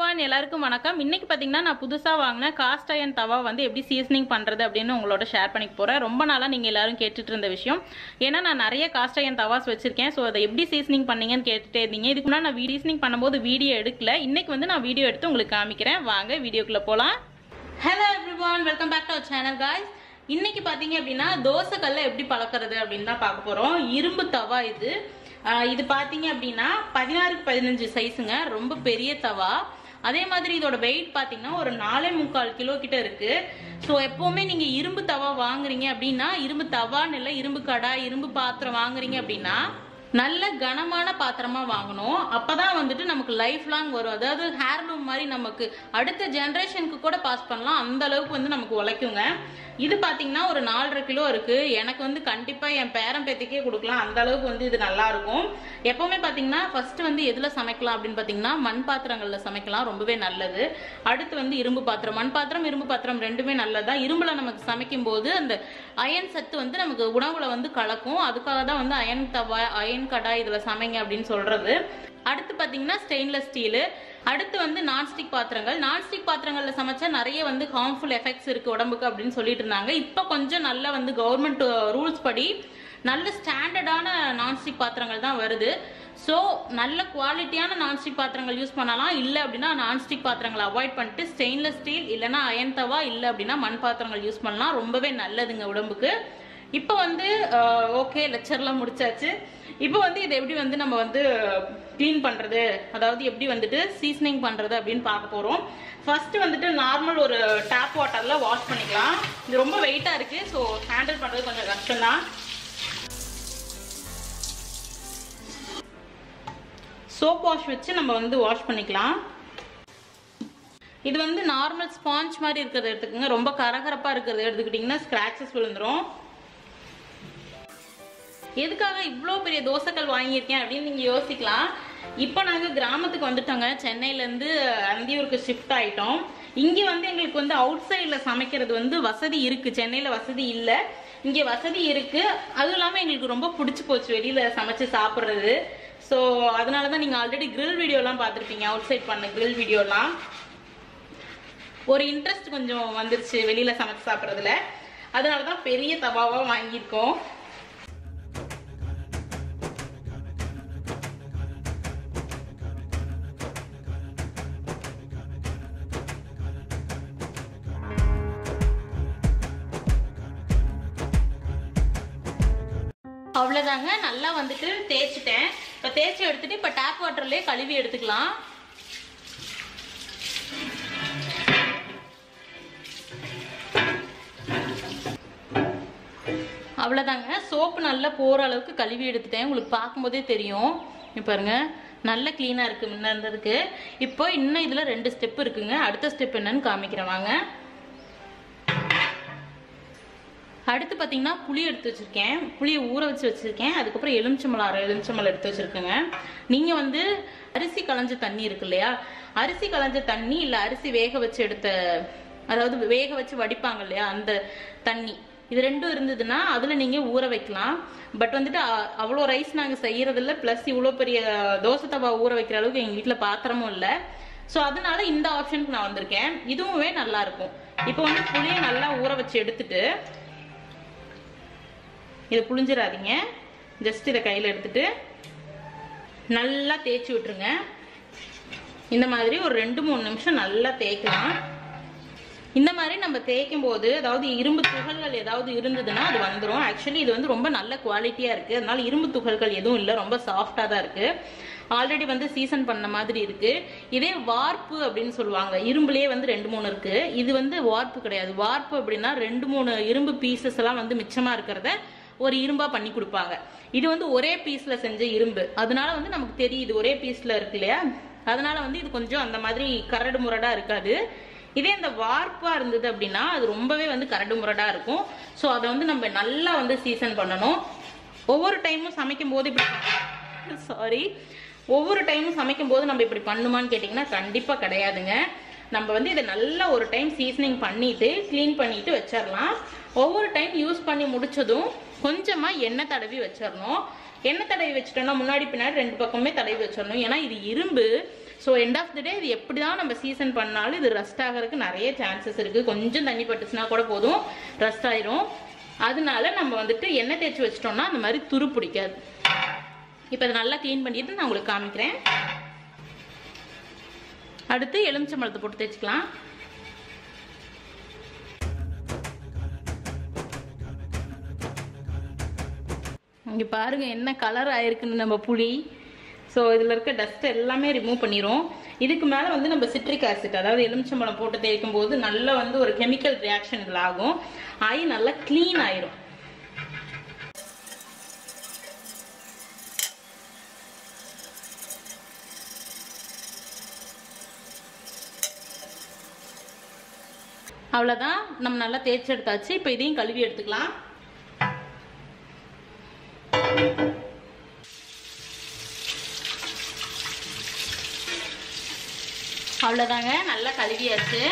everyone எல்லாருக்கும் வணக்கம் இன்னைக்கு பார்த்தீங்கன்னா நான் புதுசாக வாங்கின காஸ்ட் அயன் தவா வந்து எப்படி சீசனிங் பண்ணுறது அப்படின்னு உங்களோட ஷேர் பண்ணிக்க போகிறேன் ரொம்ப நாளாக நீங்கள் எல்லாரும் கேட்டுட்டு இருந்த விஷயம் ஏன்னா நான் நிறைய காஸ்ட் அயன் தவாஸ் வச்சிருக்கேன் ஸோ அதை எப்படி சீசனிங் பண்ணீங்கன்னு கேட்டுட்டே இருந்தீங்க இதுக்கு முன்னாடி நான் சீசனிங் பண்ணும்போது வீடியோ எடுக்கல இன்னைக்கு வந்து நான் வீடியோ எடுத்து உங்களுக்கு காமிக்கிறேன் வாங்க வீடியோக்குள்ளே போகலாம் hello everyone welcome back to our channel guys இன்னைக்கு பார்த்தீங்க அப்படின்னா தோசைக்கல்ல எப்படி பழக்கிறது அப்படின்னு தான் பார்க்க போகிறோம் இரும்பு தவா இது ஆஹ் இது பார்த்தீங்க அப்படின்னா பதினாறுக்கு பதினஞ்சு சைஸுங்க ரொம்ப பெரிய தவா அதே மாதிரி இதோட வெயிட் பார்த்தீங்கன்னா ஒரு நாலே முக்கால் கிலோ கிட்ட இருக்கு ஸோ எப்பவுமே நீங்க இரும்பு தவா வாங்குறீங்க அப்படின்னா இரும்பு தவான்னு இல்லை இரும்பு கடா இரும்பு பாத்திரம் வாங்குறீங்க அப்படின்னா நல்ல கனமான பாத்திரமா வாங்கணும் அப்பதான் வந்துட்டு நமக்கு லைஃப் லாங் வரும் அதாவது ஹேர்லூம் மாதிரி நமக்கு அடுத்த ஜென்ரேஷனுக்கு கூட பாஸ் பண்ணலாம் அந்த அளவுக்கு வந்து நமக்கு உழைக்குங்க இது பாத்தீங்கன்னா ஒரு நாலரை கிலோ இருக்கு எனக்கு வந்து கண்டிப்பா என் பேரன் பேத்திக்கே கொடுக்கலாம் அந்த அளவுக்கு வந்து இது நல்லா இருக்கும் எப்பவுமே பாத்தீங்கன்னா ஃபர்ஸ்ட் வந்து எதுல சமைக்கலாம் அப்படின்னு பாத்தீங்கன்னா மண் பாத்திரங்கள்ல சமைக்கலாம் ரொம்பவே நல்லது அடுத்து வந்து இரும்பு பாத்திரம் மண் பாத்திரம் இரும்பு பாத்திரம் ரெண்டுமே நல்லதா இரும்புல நமக்கு சமைக்கும் போது அந்த அயன் சத்து வந்து நமக்கு உணவுல வந்து கலக்கும் அதுக்காக தான் வந்து அயன் தவா அயன் கடாய் இதுல சமைங்க அப்படின்னு சொல்றது அடுத்து பாத்தீங்கன்னா ஸ்டெயின்லெஸ் ஸ்டீலு அடுத்து வந்து நான்ஸ்டிக் பாத்திரங்கள் நான்ஸ்டிக் பாத்திரங்கள்ல சமைச்சா நிறைய வந்து ஹார்ம்ஃபுல் எஃபெக்ட்ஸ் இருக்கு உடம்புக்கு அப்படின்னு சொல்லிட்டு இருந்தாங்க இப்போ கொஞ்சம் நல்லா வந்து கவர்மெண்ட் ரூல்ஸ் படி நல்ல ஸ்டாண்டர்டான நான்ஸ்டிக் பாத்திரங்கள் தான் வருது ஸோ நல்ல குவாலிட்டியான நான்ஸ்டிக் பாத்திரங்கள் யூஸ் பண்ணலாம் இல்லை அப்படின்னா நான்ஸ்டிக் பாத்திரங்களை அவாய்ட் பண்ணிட்டு ஸ்டெயின்லெஸ் ஸ்டீல் இல்லைன்னா அயன் தவா இல்லை அப்படின்னா மண் பாத்திரங்கள் யூஸ் பண்ணலாம் ரொம்பவே நல்லதுங்க உடம்புக்கு இப்போ வந்து ஓகே லெக்சர்லாம் முடிச்சாச்சு இப்போ வந்து இதை எப்படி வந்து நம்ம வந்து க்ளீன் பண்ணுறது அதாவது எப்படி வந்துட்டு சீசனிங் பண்ணுறது அப்படின்னு பார்க்க போகிறோம் ஃபர்ஸ்ட் வந்துட்டு நார்மல் ஒரு டேப் வாட்டரில் வாஷ் பண்ணிக்கலாம் இது ரொம்ப வெயிட்டாக இருக்குது ஸோ ஹேண்டில் பண்ணுறது கொஞ்சம் கஷ்டம்தான் சோப் வாஷ் வச்சு நம்ம வந்து வாஷ் பண்ணிக்கலாம் இது வந்து நார்மல் ஸ்பாஞ்ச் மாதிரி இருக்கிறத எடுத்துக்கோங்க ரொம்ப கரகரப்பாக இருக்கிறத எடுத்துக்கிட்டிங்கன்னா ஸ்க்ராச்சஸ் விழுந்துரும் எதுக்காக இவ்வளோ பெரிய தோசைக்கல் வாங்கியிருக்கேன் அப்படின்னு நீங்கள் யோசிக்கலாம் இப்போ நாங்கள் கிராமத்துக்கு வந்துட்டோங்க சென்னையிலேருந்து அந்தியூருக்கு ஷிஃப்ட் ஆகிட்டோம் இங்கே வந்து எங்களுக்கு வந்து அவுட் சைடில் சமைக்கிறது வந்து வசதி இருக்குது சென்னையில் வசதி இல்லை இங்கே வசதி இருக்குது அதுவும் இல்லாமல் எங்களுக்கு ரொம்ப பிடிச்சி போச்சு வெளியில் சமைச்சு சாப்பிட்றது ஸோ அதனால தான் நீங்கள் ஆல்ரெடி கிரில் வீடியோலாம் பார்த்துருப்பீங்க அவுட் சைட் பண்ண கிரில் வீடியோலாம் ஒரு இன்ட்ரெஸ்ட் கொஞ்சம் வந்துருச்சு வெளியில் சமைச்சு சாப்பிட்றதுல அதனால தான் பெரிய தவாவாக வாங்கியிருக்கோம் அவ்வளோதாங்க நல்லா வந்துட்டு தேய்ச்சிட்டேன் இப்போ தேய்ச்சி எடுத்துட்டு இப்போ டேப் வாட்டர்லேயே கழுவி எடுத்துக்கலாம் அவ்வளோதாங்க சோப்பு நல்லா போகிற அளவுக்கு கழுவி எடுத்துட்டேன் உங்களுக்கு பார்க்கும்போதே தெரியும் இப்போ பாருங்க நல்ல க்ளீனாக இருக்குது முன்ன இருந்ததுக்கு இப்போ இன்னும் இதில் ரெண்டு ஸ்டெப் இருக்குங்க அடுத்த ஸ்டெப் என்னன்னு காமிக்கிறேன் வாங்க அடுத்து பார்த்தீங்கன்னா புளி எடுத்து வச்சுருக்கேன் புளியை ஊற வச்சு வச்சுருக்கேன் அதுக்கப்புறம் எலுமிச்சம்பழம் அரை எலுமிச்சம்பழம் எடுத்து வச்சுருக்கேங்க நீங்கள் வந்து அரிசி களைஞ்ச தண்ணி இருக்கு இல்லையா அரிசி களைஞ்ச தண்ணி இல்லை அரிசி வேக வச்சு எடுத்த அதாவது வேக வச்சு வடிப்பாங்க இல்லையா அந்த தண்ணி இது ரெண்டும் இருந்ததுன்னா அதில் நீங்கள் ஊற வைக்கலாம் பட் வந்துட்டு அவ்வளோ ரைஸ் நாங்கள் செய்யறதில்ல ப்ளஸ் இவ்வளோ பெரிய தோசை தவா ஊற வைக்கிற அளவுக்கு எங்கள் வீட்டில் பாத்திரமும் இல்லை ஸோ அதனால இந்த ஆப்ஷனுக்கு நான் வந்திருக்கேன் இதுவுமே நல்லா இருக்கும் இப்போ வந்து புளியை நல்லா ஊற வச்சு எடுத்துட்டு இதை புளிஞ்சிடாதீங்க ஜஸ்ட் இதை கையில் எடுத்துட்டு நல்லா தேய்ச்சி விட்டுருங்க இந்த மாதிரி ஒரு ரெண்டு மூணு நிமிஷம் நல்லா தேய்க்கலாம் இந்த மாதிரி நம்ம தேய்க்கும் போது அதாவது இரும்பு துகள்கள் ஏதாவது இருந்ததுன்னா அது வந்துடும் ஆக்சுவலி இது வந்து ரொம்ப நல்ல குவாலிட்டியாக இருக்குது அதனால இரும்பு துகள்கள் எதுவும் இல்லை ரொம்ப சாஃப்டாக தான் இருக்குது ஆல்ரெடி வந்து சீசன் பண்ண மாதிரி இருக்கு இதே வார்ப்பு அப்படின்னு சொல்லுவாங்க இரும்புலயே வந்து ரெண்டு மூணு இருக்கு இது வந்து வார்ப்பு கிடையாது வார்ப்பு அப்படின்னா ரெண்டு மூணு இரும்பு பீசஸ் எல்லாம் வந்து மிச்சமா இருக்கிறத ஒரு இரும்பா பண்ணி கொடுப்பாங்க இது வந்து ஒரே பீஸ்ல செஞ்ச இரும்பு அதனால வந்து நமக்கு தெரியுது ஒரே பீஸ்ல இருக்கு இல்லையா அதனால வந்து இது கொஞ்சம் அந்த மாதிரி கரடு முரடா இருக்காது இதே இந்த வார்ப்பா இருந்தது அப்படின்னா அது ரொம்பவே வந்து கரடு முரடா இருக்கும் ஸோ அதை வந்து நம்ம நல்லா வந்து சீசன் பண்ணணும் ஒவ்வொரு டைமும் சமைக்கும் போது இப்படி சாரி ஒவ்வொரு டைமும் சமைக்கும் போது நம்ம இப்படி பண்ணுமான்னு கேட்டிங்கன்னா கண்டிப்பாக கிடையாதுங்க நம்ம வந்து இதை நல்லா ஒரு டைம் சீசனிங் பண்ணிட்டு க்ளீன் பண்ணிட்டு வச்சிடலாம் ஒவ்வொரு டைம் யூஸ் பண்ணி முடிச்சதும் கொஞ்சமாக எண்ணெய் தடவி வச்சிடணும் எண்ணெய் தடவி வச்சுட்டோம்னா முன்னாடி பின்னாடி ரெண்டு பக்கமே தடவி வச்சிடணும் ஏன்னா இது இரும்பு so end of the day இது எப்படி தான் நம்ம சீசன் பண்ணாலும் இது ரஸ்ட் ஆகிறதுக்கு நிறைய சான்சஸ் இருக்குது கொஞ்சம் தண்ணி பட்டுச்சுன்னா கூட போதும் ரஸ்ட் ஆயிரும் அதனால நம்ம வந்துட்டு எண்ணெய் தேய்ச்சி வச்சிட்டோம்னா அந்த மாதிரி துரு பிடிக்காது இப்போ இதை நல்லா க்ளீன் பண்ணிட்டு நான் உங்களுக்கு காமிக்கிறேன் அடுத்து எலுமிச்சம்பழத்தை போட்டு தேய்ச்சிக்கலாம் இங்கே பாருங்க என்ன கலர் ஆயிருக்குன்னு நம்ம புளி ஸோ இதில் இருக்க டஸ்ட் எல்லாமே ரிமூவ் பண்ணிரும் இதுக்கு மேலே வந்து நம்ம சிட்ரிக் ஆசிட் அதாவது எலுமிச்சம்பழம் போட்டு தேய்க்கும் போது நல்லா வந்து ஒரு கெமிக்கல் ரியாக்ஷன் இதில் ஆகும் ஆகி நல்லா க்ளீன் ஆயிரும் அவ்வளோதான் நம்ம நல்லா தேய்ச்சி எடுத்தாச்சு இப்போ இதையும் கழுவி எடுத்துக்கலாம் அவ்வளோதாங்க நல்லா கழுவியாச்சு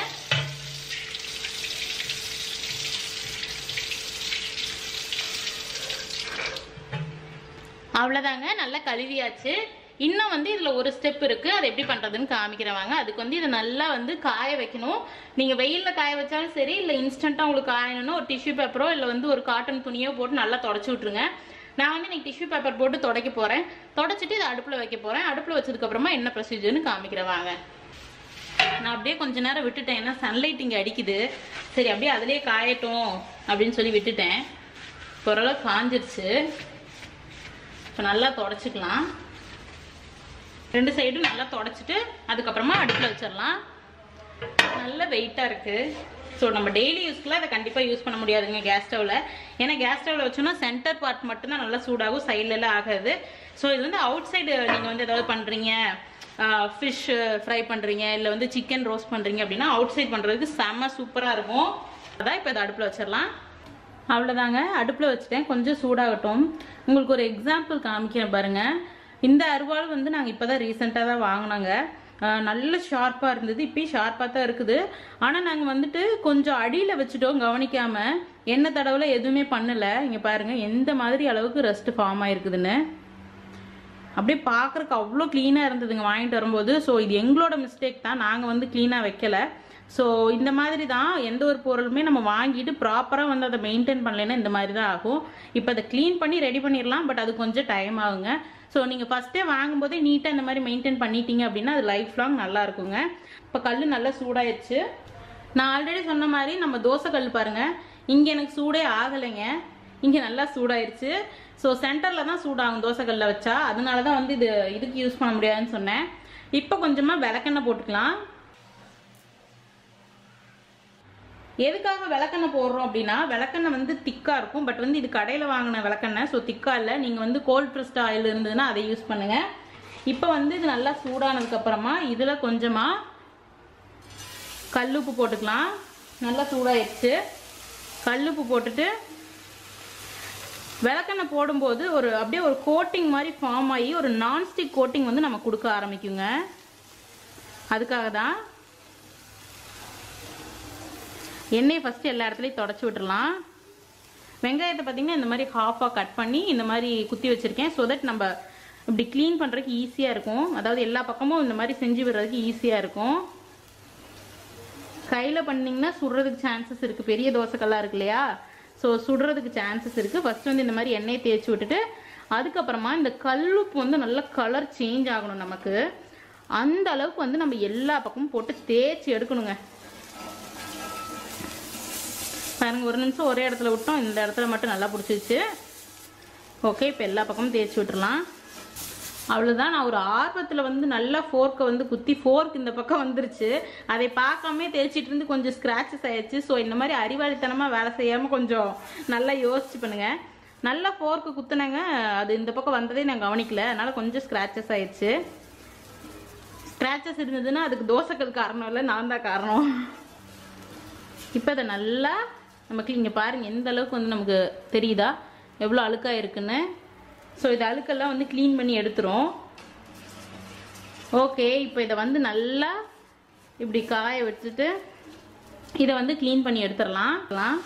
அவ்வளோதாங்க நல்லா கழுவியாச்சு இன்னும் வந்து இதில் ஒரு ஸ்டெப் இருக்குது அது எப்படி பண்ணுறதுன்னு காமிக்கிறவாங்க அதுக்கு வந்து இதை நல்லா வந்து காய வைக்கணும் நீங்கள் வெயிலில் காய வச்சாலும் சரி இல்லை இன்ஸ்டண்ட்டாக உங்களுக்கு காயணும்னா ஒரு டிஷ்யூ பேப்பரோ இல்லை வந்து ஒரு காட்டன் துணியோ போட்டு நல்லா தொடச்சி விட்ருங்க நான் வந்து இன்னைக்கு டிஷ்யூ பேப்பர் போட்டு துடைக்க போகிறேன் தொடச்சிட்டு இதை அடுப்பில் வைக்க போகிறேன் அடுப்பில் வச்சதுக்கப்புறமா என்ன ப்ரொசீஜர்னு காமிக்கிறவாங்க நான் அப்படியே கொஞ்ச நேரம் விட்டுட்டேன் ஏன்னா சன்லைட் இங்கே அடிக்குது சரி அப்படியே அதிலே காயட்டும் அப்படின்னு சொல்லி விட்டுட்டேன் இப்போ ஓரளவு காஞ்சிருச்சு இப்போ நல்லா தொடச்சிக்கலாம் ரெண்டு சைடும் நல்லா தொடச்சிட்டு அதுக்கப்புறமா அடுப்பில் வச்சிடலாம் நல்ல வெயிட்டாக இருக்குது ஸோ நம்ம டெய்லி யூஸ்க்குலாம் அதை கண்டிப்பாக யூஸ் பண்ண முடியாதுங்க கேஸ் ஸ்டவ்வில் ஏன்னா கேஸ் ஸ்டவ்வில் வச்சோம்னா சென்டர் பார்ட் மட்டும்தான் நல்லா சூடாகும் சைட்லலாம் ஆகாது ஸோ இது வந்து அவுட் சைடு நீங்கள் வந்து ஏதாவது பண்ணுறீங்க ஃபிஷ் ஃப்ரை பண்ணுறீங்க இல்லை வந்து சிக்கன் ரோஸ்ட் பண்ணுறீங்க அப்படின்னா அவுட் சைட் பண்ணுறதுக்கு செம்ம சூப்பராக இருக்கும் அதான் இப்போ இதை அடுப்பில் வச்சிடலாம் அவ்வளோதாங்க அடுப்பில் வச்சுட்டேன் கொஞ்சம் சூடாகட்டும் உங்களுக்கு ஒரு எக்ஸாம்பிள் காமிக்கிறேன் பாருங்க இந்த அருவாள் வந்து நாங்கள் இப்போ தான் ரீசெண்டாக தான் வாங்கினாங்க ஆஹ் நல்ல ஷார்ப்பாக இருந்தது இப்பயும் ஷார்ப்பாக தான் இருக்குது ஆனால் நாங்கள் வந்துட்டு கொஞ்சம் அடியில் வச்சுட்டோம் கவனிக்காமல் எண்ணெய் தடவில் எதுவுமே பண்ணலை இங்கே பாருங்கள் எந்த மாதிரி அளவுக்கு ரெஸ்ட் ஃபார்ம் ஆயிருக்குதுன்னு அப்படியே பார்க்குறக்கு அவ்வளோ க்ளீனாக இருந்ததுங்க வாங்கிட்டு வரும்போது ஸோ இது எங்களோட மிஸ்டேக் தான் நாங்கள் வந்து க்ளீனாக வைக்கல ஸோ இந்த மாதிரி தான் எந்த ஒரு பொருளுமே நம்ம வாங்கிட்டு ப்ராப்பராக வந்து அதை மெயின்டைன் பண்ணலைன்னா இந்த மாதிரி தான் ஆகும் இப்போ அதை க்ளீன் பண்ணி ரெடி பண்ணிடலாம் பட் அது கொஞ்சம் டைம் ஆகுங்க ஸோ நீங்கள் ஃபஸ்ட்டே வாங்கும்போதே நீட்டாக இந்த மாதிரி மெயின்டைன் பண்ணிட்டீங்க அப்படின்னா அது லைஃப் லாங் நல்லா இருக்குங்க இப்போ கல் நல்லா சூடாயிடுச்சு நான் ஆல்ரெடி சொன்ன மாதிரி நம்ம தோசை கல் பாருங்க இங்கே எனக்கு சூடே ஆகலைங்க இங்கே நல்லா சூடாயிருச்சு ஸோ சென்டரில் தான் சூடாகும் தோசைக்கல்ல வச்சா அதனால தான் வந்து இது இதுக்கு யூஸ் பண்ண முடியாதுன்னு சொன்னேன் இப்போ கொஞ்சமாக விளக்கெண்ணெய் போட்டுக்கலாம் எதுக்காக விளக்கெண்ணெய் போடுறோம் அப்படின்னா விளக்கெண்ணெய் வந்து திக்காக இருக்கும் பட் வந்து இது கடையில் வாங்கின விளக்கெண்ணெய் ஸோ திக்காக இல்லை நீங்கள் வந்து கோல்ட் ப்ரெஸ்ட் ஆயில் இருந்ததுன்னா அதை யூஸ் பண்ணுங்கள் இப்போ வந்து இது நல்லா சூடானதுக்கப்புறமா இதில் கொஞ்சமாக கல்லுப்பு போட்டுக்கலாம் நல்லா சூடாயிடுச்சு கல்லுப்பு போட்டுட்டு விளக்கெண்ணெய் போடும்போது ஒரு அப்படியே ஒரு கோட்டிங் மாதிரி ஃபார்ம் ஆகி ஒரு நான்ஸ்டிக் கோட்டிங் வந்து நம்ம கொடுக்க ஆரம்பிக்குங்க அதுக்காக தான் எண்ணெயை ஃபஸ்ட்டு எல்லா இடத்துலையும் தொடச்சி விட்டுறலாம் வெங்காயத்தை பார்த்தீங்கன்னா இந்த மாதிரி ஹாஃபாக கட் பண்ணி இந்த மாதிரி குத்தி வச்சுருக்கேன் ஸோ தட் நம்ம இப்படி க்ளீன் பண்ணுறதுக்கு ஈஸியாக இருக்கும் அதாவது எல்லா பக்கமும் இந்த மாதிரி செஞ்சு விடுறதுக்கு ஈஸியாக இருக்கும் கையில் பண்ணிங்கன்னா சுடுறதுக்கு சான்சஸ் இருக்குது பெரிய தோசைக்கல்லாம் இருக்கு இல்லையா ஸோ சுடுறதுக்கு சான்சஸ் இருக்குது ஃபஸ்ட்டு வந்து இந்த மாதிரி எண்ணெயை தேய்ச்சி விட்டுட்டு அதுக்கப்புறமா இந்த கல்லுப்பு வந்து நல்ல கலர் சேஞ்ச் ஆகணும் நமக்கு அந்த அளவுக்கு வந்து நம்ம எல்லா பக்கமும் போட்டு தேய்ச்சி எடுக்கணுங்க பாருங்க ஒரு நிமிஷம் ஒரே இடத்துல விட்டோம் இந்த இடத்துல மட்டும் நல்லா பிடிச்சிச்சு ஓகே இப்போ எல்லா பக்கமும் தேய்ச்சி விட்டுறலாம் அவ்வளோதான் நான் ஒரு ஆர்வத்தில் வந்து நல்லா ஃபோர்க்கை வந்து குத்தி ஃபோர்க் இந்த பக்கம் வந்துருச்சு அதை பார்க்காம தேய்ச்சிட்டு இருந்து கொஞ்சம் ஸ்க்ராச்சஸ் ஆயிடுச்சு ஸோ இந்த மாதிரி அறிவாளித்தனமாக வேலை செய்யாமல் கொஞ்சம் நல்லா யோசிச்சு பண்ணுங்க நல்லா ஃபோர்க்கு குத்துனாங்க அது இந்த பக்கம் வந்ததே நான் கவனிக்கல அதனால கொஞ்சம் ஸ்க்ராச்சஸ் ஆயிடுச்சு ஸ்க்ராச்சஸ் இருந்ததுன்னா அதுக்கு தோசைக்கல் காரணம் இல்லை நான் தான் காரணம் இப்போ அதை நல்லா நமக்கு இங்கே பாருங்கள் எந்த அளவுக்கு வந்து நமக்கு தெரியுதா எவ்வளோ அழுக்காக இருக்குன்னு ஸோ இது அழுக்கெல்லாம் வந்து க்ளீன் பண்ணி எடுத்துரும் ஓகே இப்போ இதை வந்து நல்லா இப்படி காய வச்சுட்டு இதை வந்து க்ளீன் பண்ணி எடுத்துடலாம்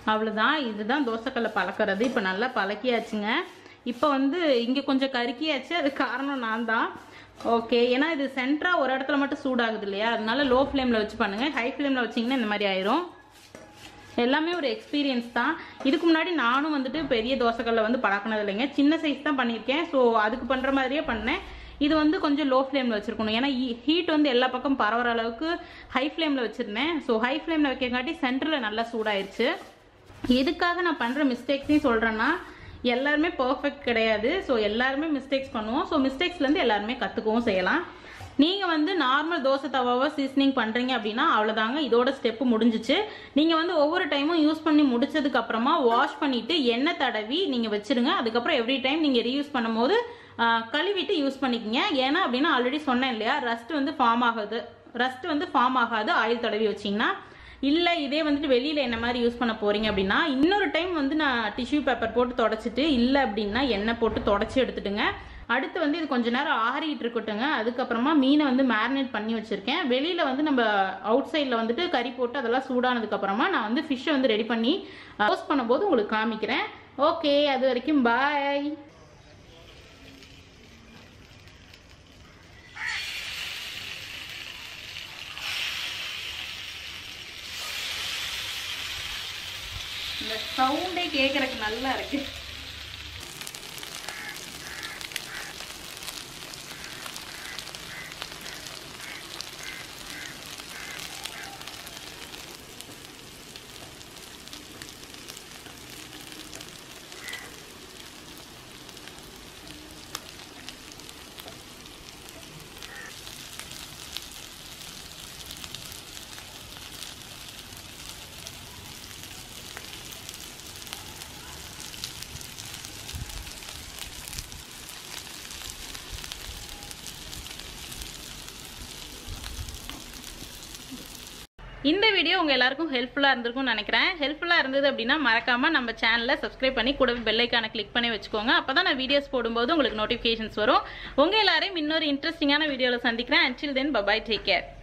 அவ்வளோதான் இதுதான் தோசைக்கல்லை பழக்கிறது இப்போ நல்லா பழக்கியாச்சுங்க இப்போ வந்து இங்கே கொஞ்சம் கருக்கியாச்சு அது காரணம் நான் தான் ஓகே ஏன்னா இது சென்டரா ஒரு இடத்துல மட்டும் சூடாகுது இல்லையா அதனால லோ ஃப்ளேமில் வச்சு பண்ணுங்க ஹை ஃப்ளேமில் வச்சிங்கன்னா இந்த மாதிரி ஆயிரும் எல்லாமே ஒரு எக்ஸ்பீரியன்ஸ் தான் இதுக்கு முன்னாடி நானும் வந்துட்டு பெரிய தோசைக்கல்ல வந்து பழக்கினது இல்லைங்க சின்ன சைஸ் தான் பண்ணியிருக்கேன் ஸோ அதுக்கு பண்ணுற மாதிரியே பண்ணேன் இது வந்து கொஞ்சம் லோ ஃப்ளேமில் வச்சுருக்கணும் ஏன்னா ஹீட் வந்து எல்லா பக்கம் பரவுற அளவுக்கு ஹை ஃப்ளேமில் வச்சுருந்தேன் ஸோ ஹை ஃப்ளேமில் வைக்கங்காட்டி சென்டரில் நல்லா சூடாயிருச்சு எதுக்காக நான் பண்ணுற மிஸ்டேக்ஸையும் சொல்கிறேன்னா எல்லாருமே பர்ஃபெக்ட் கிடையாது ஸோ எல்லாருமே மிஸ்டேக்ஸ் பண்ணுவோம் ஸோ மிஸ்டேக்ஸ்லேருந்து எல்லாருமே கற்றுக்கவும் செய்யலாம் நீங்கள் வந்து நார்மல் தோசை தவாவை சீசனிங் பண்ணுறீங்க அப்படின்னா அவ்வளோதாங்க இதோட ஸ்டெப்பு முடிஞ்சிச்சு நீங்கள் வந்து ஒவ்வொரு டைமும் யூஸ் பண்ணி முடிச்சதுக்கு அப்புறமா வாஷ் பண்ணிவிட்டு எண்ணெய் தடவி நீங்கள் வச்சிருங்க அதுக்கப்புறம் எவ்ரி டைம் நீங்கள் ரீயூஸ் பண்ணும்போது ஆஹ், கழுவிட்டு யூஸ் பண்ணிக்கங்க ஏன்னா அப்படின்னா ஆல்ரெடி சொன்னேன் இல்லையா ரஸ்ட் வந்து ஃபார்ம் ஆகுது ரஸ்ட் வந்து ஃபார்ம் ஆகாது ஆயில் தடவி வச்சிங்கன்னா இல்லை இதே வந்துட்டு வெளியில் என்ன மாதிரி யூஸ் பண்ண போறீங்க அப்படின்னா இன்னொரு டைம் வந்து நான் டிஷ்யூ பேப்பர் போட்டு தொடச்சிட்டு இல்லை அப்படின்னா எண்ணெய் போட்டு தொடச்சி எடுத்துட்டுங்க அடுத்து வந்து இது கொஞ்ச நேரம் ஆறிட்டு இருக்கட்டுங்க அதுக்கப்புறமா மீனை வந்து மேரினேட் பண்ணி வச்சிருக்கேன் வெளியில வந்து நம்ம அவுட் சைடில் வந்துட்டு கறி போட்டு அதெல்லாம் சூடானதுக்கு அப்புறமா நான் வந்து ஃபிஷ்ஷை வந்து ரெடி பண்ணி போஸ்ட் பண்ணும்போது உங்களுக்கு காமிக்கிறேன் ஓகே அது வரைக்கும் பாய் இந்த சவுண்டே கேட்கறதுக்கு நல்லா இருக்கு இந்த வீடியோ உங்க எல்லாருக்கும் ஹெல்ப்ஃபுல்லா இருந்திருக்கும்னு நினைக்கிறேன் ஹெல்ப்ஃபுல்லா இருந்தது அப்படின்னா மறக்காம நம்ம சேனலை சப்ஸ்கிரைப் பண்ணி கூடவே பெல் ஐக்கானை கிளிக் பண்ணி வச்சுக்கோங்க அப்பதான் நான் வீடியோஸ் போடும்போது உங்களுக்கு நோட்டிஃபிகேஷன்ஸ் வரும் உங்க எல்லாரையும் இன்னொரு இன்ட்ரெஸ்டிங்கான வீடியோல சந்திக்கிறேன் until then bye bye take care